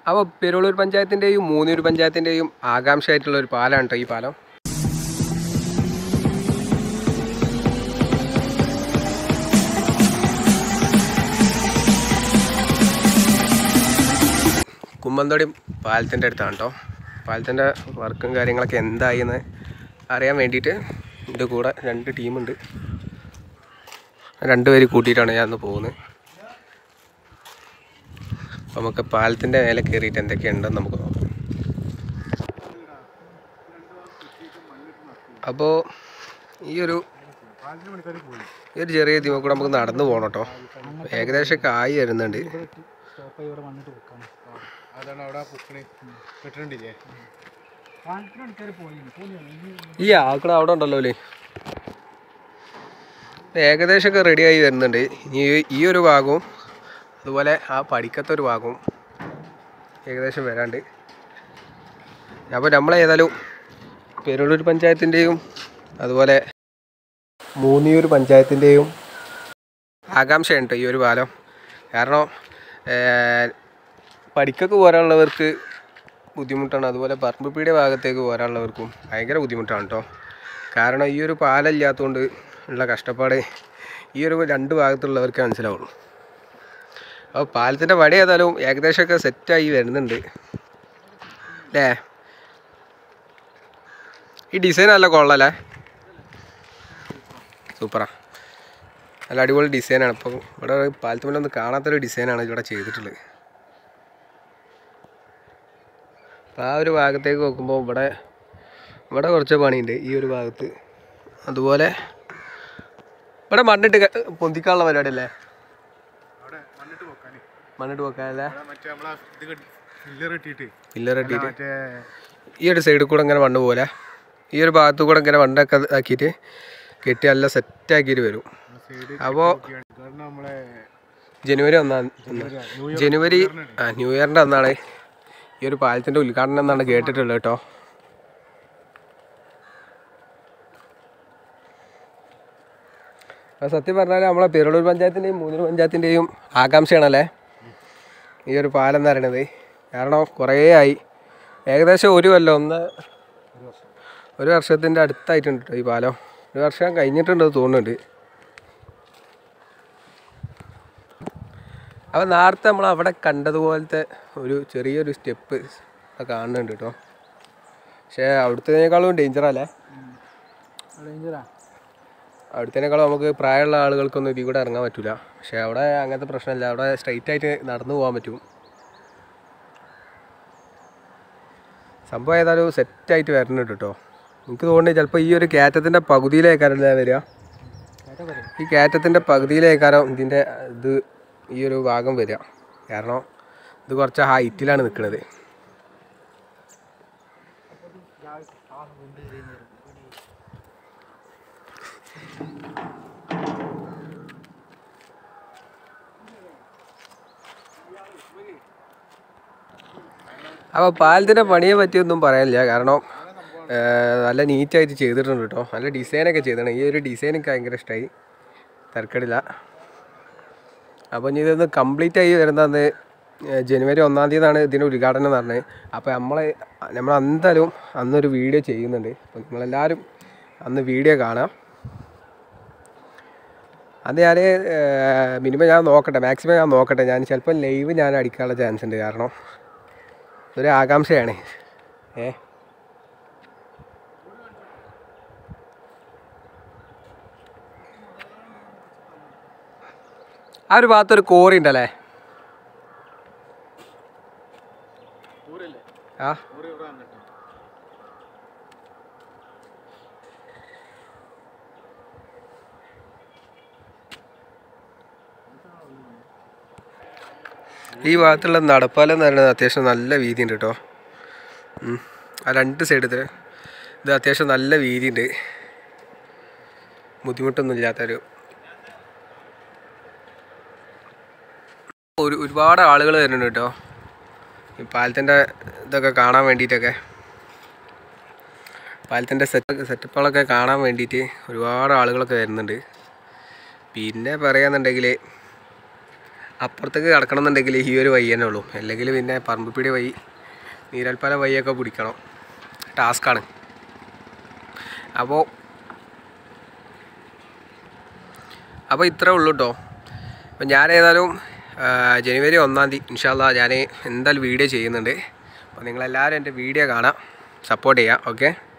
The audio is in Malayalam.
അപ്പോൾ പെരുളൂർ പഞ്ചായത്തിൻ്റെയും മൂന്നൂർ പഞ്ചായത്തിൻ്റെയും ആകാംക്ഷയായിട്ടുള്ള ഒരു പാലമാണ് കേട്ടോ ഈ പാലം കുമ്മന്തോടി പാലത്തിൻ്റെ അടുത്താണ് കേട്ടോ പാലത്തിൻ്റെ വർക്കും കാര്യങ്ങളൊക്കെ എന്തായി എന്ന് അറിയാൻ വേണ്ടിയിട്ട് എൻ്റെ കൂടെ രണ്ട് ടീമുണ്ട് രണ്ടുപേര് കൂട്ടിയിട്ടാണ് ഞാൻ ഇന്ന് പോകുന്നത് അപ്പോൾ നമുക്ക് പാലത്തിൻ്റെ മേലെ കയറിയിട്ട് എന്തൊക്കെയുണ്ടെന്ന് നമുക്ക് നോക്കാം അപ്പോൾ ഈ ഒരു ഈ ഒരു ചെറിയ ഇതിമ കൂടെ നമുക്ക് നടന്നു പോകണം കേട്ടോ ഏകദേശമൊക്കെ ആയി വരുന്നുണ്ട് അതാണ് അവിടെ പൊക്കണേ കെട്ടിണ്ടില്ലേ ഈ ആക്കണ അവിടെ ഉണ്ടല്ലോ അല്ലേ ഏകദേശമൊക്കെ റെഡി ആയി വരുന്നുണ്ട് ഇനി ഈ- ഈ ഒരു ഭാഗവും അതുപോലെ ആ പഠിക്കത്തെ ഒരു ഭാഗവും ഏകദേശം വരാണ്ട് അപ്പോൾ നമ്മളേതായാലും പെരുളൂർ പഞ്ചായത്തിൻ്റെയും അതുപോലെ മൂന്നിയൂർ പഞ്ചായത്തിൻ്റെയും ആകാംക്ഷയുണ്ട് ഈ ഒരു പാലം കാരണം ഏർ, പഠിക്കൊക്കെ പോരാനുള്ളവർക്ക് ബുദ്ധിമുട്ടാണ് അതുപോലെ പറമ്പുപീടിയ ഭാഗത്തേക്ക് പോരാനുള്ളവർക്കും ഭയങ്കര ബുദ്ധിമുട്ടാണ് കേട്ടോ കാരണം ഈ ഒരു പാലമില്ലാത്തതുകൊണ്ട് ഉള്ള കഷ്ടപ്പാട് ഈ ഒരു രണ്ട് ഭാഗത്തുള്ളവർക്ക് മനസ്സിലാവുള്ളൂ അപ്പോൾ പാലത്തിൻ്റെ വടി ഏതായാലും ഏകദേശമൊക്കെ സെറ്റായി വരുന്നുണ്ട് അല്ലേ ഈ ഡിസൈൻ നല്ല കൊള്ളാല്ലേ സൂപ്പറാ നല്ല അടിപൊളി ഡിസൈനാണ് ഇപ്പം ഇവിടെ പാലത്തുമ്മലൊന്നും കാണാത്തൊരു ഡിസൈനാണ് ഇവിടെ ചെയ്തിട്ടുള്ളത് അപ്പോൾ ആ ഒരു ഭാഗത്തേക്ക് നോക്കുമ്പോൾ ഇവിടെ ഇവിടെ കുറച്ച് പണിയുണ്ട് ഈ ഒരു ഭാഗത്ത് അതുപോലെ ഇവിടെ മണ്ണിട്ട് ക- പൊന്തിക്കാനുള്ള പരിപാടി അല്ലേ അവിടെ മണ്ണിട്ട് പൊക്കാന് മണ്ണിട്ട് വെക്കാനല്ലേ അവിടെ മറ്റേ നമ്മളെ ഇത് കെട്ടി ഫില്ലർ ഇട്ടിട്ട് പില്ലർ ഇട്ടിട്ട് മറ്റേ ഈ ഒരു സൈഡിൽ കൂടെ ഇങ്ങനെ മണ്ണ് പോലെ ഈ ഒരു ഭാഗത്ത് കൂടെ ഇങ്ങനെ മണ്ണൊക്കെ ആക്കിയിട്ട് കെട്ടി നല്ല സെറ്റാക്കിയിട്ട് വരും സൈഡ് അപ്പോൾ കാരണം നമ്മളെ ജനുവരി ഒന്നാം ജനുവരി ആ ന്യൂ ഇയറിൻ്റെ അന്നാണ് ഈ ഒരു പാലത്തിൻ്റെ ഉദ്ഘാടനം എന്നാണ് കേട്ടിട്ടുള്ളത് കേട്ടോ അത് സത്യം പറഞ്ഞാൽ നമ്മളെ പെരുളൂർ പഞ്ചായത്തിൻ്റെയും മൂന്നൂർ പഞ്ചായത്തിൻ്റെയും ആകാംക്ഷയാണല്ലേ ഈ ഒരു പാലം എന്ന് പറയണത് കാരണം കുറേ ആയി ഏകദേശം ഒരു കൊല്ലം ഒന്ന് ഒരു വർഷത്തിൻ്റെ അടുത്തായിട്ടുണ്ട് കേട്ടോ ഈ പാലം ഒരു വർഷം കഴിഞ്ഞിട്ടുണ്ട് തോന്നുന്നുണ്ട് അപ്പോൾ നേരത്തെ നമ്മൾ അവിടെ കണ്ടതുപോലത്തെ ഒരു ചെറിയൊരു സ്റ്റെപ്പ് കാണുന്നുണ്ട് കേട്ടോ പക്ഷേ അവിടുത്തേക്കാളും ഡേഞ്ചറല്ലേ അവിടുത്തേക്കാളും നമുക്ക് പ്രായമുള്ള ആളുകൾക്കൊന്നും ഇതിൽ കൂടെ ഇറങ്ങാൻ പറ്റില്ല പക്ഷേ അവിടെ അങ്ങനത്തെ പ്രശ്നമില്ല അവിടെ സ്ട്രൈറ്റ് ആയിട്ട് നടന്നു പോകാൻ പറ്റും സംഭവം ഏതായാലും സെറ്റായിട്ട് വരുന്നുണ്ട് കേട്ടോ എനിക്ക് തോന്നുന്നത് ചിലപ്പോൾ ഈ ഒരു കയറ്റത്തിൻ്റെ പകുതിയിലേക്കാരല്ലേ വരിക ഈ കയറ്റത്തിൻ്റെ പകുതിയിലേക്കാരം ഇതിൻ്റെ ഇത് ഈ ഒരു ഭാഗം വരിക കാരണം ഇത് കുറച്ച് ഹൈറ്റിലാണ് നിൽക്കുന്നത് അപ്പോൾ പാലത്തിൻ്റെ പണിയെ പറ്റിയൊന്നും പറയാനില്ല കാരണം ഏർ, നല്ല നീറ്റായിട്ട് ചെയ്തിട്ടുണ്ട് കേട്ടോ നല്ല ഡിസൈനൊക്കെ ചെയ്തിട്ടുണ്ട് ഈ ഒരു ഡിസൈൻ എനിക്ക് ഭയങ്കര ഇഷ്ടമായി തിരക്കടില്ല അപ്പോൾ ഇനി ഇതൊന്ന് കംപ്ലീറ്റ് ആയി വരുന്നതെന്ന് ജനുവരി ഒന്നാം തീയതിയാണ് ഇതിൻ്റെ ഉദ്ഘാടനം എന്ന് പറഞ്ഞത് അപ്പോൾ നമ്മൾ നമ്മൾ എന്തായാലും അന്നൊരു വീഡിയോ ചെയ്യുന്നുണ്ട് അപ്പോൾ നിങ്ങളെല്ലാവരും അന്ന് വീഡിയോ കാണാം അത് ഞാൻ മിനിമം ഞാൻ നോക്കട്ടെ മാക്സിമം ഞാൻ നോക്കട്ടെ ഞാൻ ചിലപ്പോൾ ലൈവ് ഞാൻ അടിക്കാനുള്ള ചാൻസ് ഉണ്ട് കാരണം ഒരു ആകാംക്ഷയാണ് ഏ ആ ഒരു ഭാഗത്തൊരു കോറി ഉണ്ടല്ലേ ആ ഈ ഭാഗത്തുള്ള നടപ്പാലം എന്ന് പറയുന്നത് അത്യാവശ്യം നല്ല വീതി ഉണ്ട് കേട്ടോ ഉം. ആ രണ്ട് സൈഡിൽ ഇത് അത്യാവശ്യം നല്ല വീതി ഉണ്ട് ബുദ്ധിമുട്ടൊന്നും ഇല്ലാത്തൊരു ഒരു ഒരുപാട് ആളുകൾ വരുന്നുണ്ട് കേട്ടോ ഈ പാലത്തിൻ്റെ ഇതൊക്കെ കാണാൻ വേണ്ടിയിട്ടൊക്കെ പാലത്തിൻ്റെ സെറ്റ് സെറ്റപ്പുകളൊക്കെ കാണാൻ വേണ്ടിയിട്ട് ഒരുപാട് ആളുകളൊക്കെ വരുന്നുണ്ട് പിന്നെ പറയാന്നുണ്ടെങ്കിൽ അപ്പുറത്തേക്ക് കിടക്കണമെന്നുണ്ടെങ്കിൽ ഈ ഒരു വഴി തന്നെ ഉള്ളൂ അല്ലെങ്കിൽ പിന്നെ പറമ്പിപ്പിടി വഴി നീരൽപ്പല വഴിയൊക്കെ പിടിക്കണം ടാസ്ക്കാണ് അപ്പോൾ അപ്പോൾ ഇത്രേ ഉള്ളൂ കേട്ടോ അപ്പം ഞാൻ ഏതായാലും ആ, ജനുവരി ഒന്നാം തീയതി ഇൻഷാല്ല ഞാൻ എന്തായാലും വീഡിയോ ചെയ്യുന്നുണ്ട് അപ്പോൾ നിങ്ങളെല്ലാവരും എൻ്റെ വീഡിയോ കാണാം സപ്പോർട്ട് ചെയ്യാം ഓക്കെ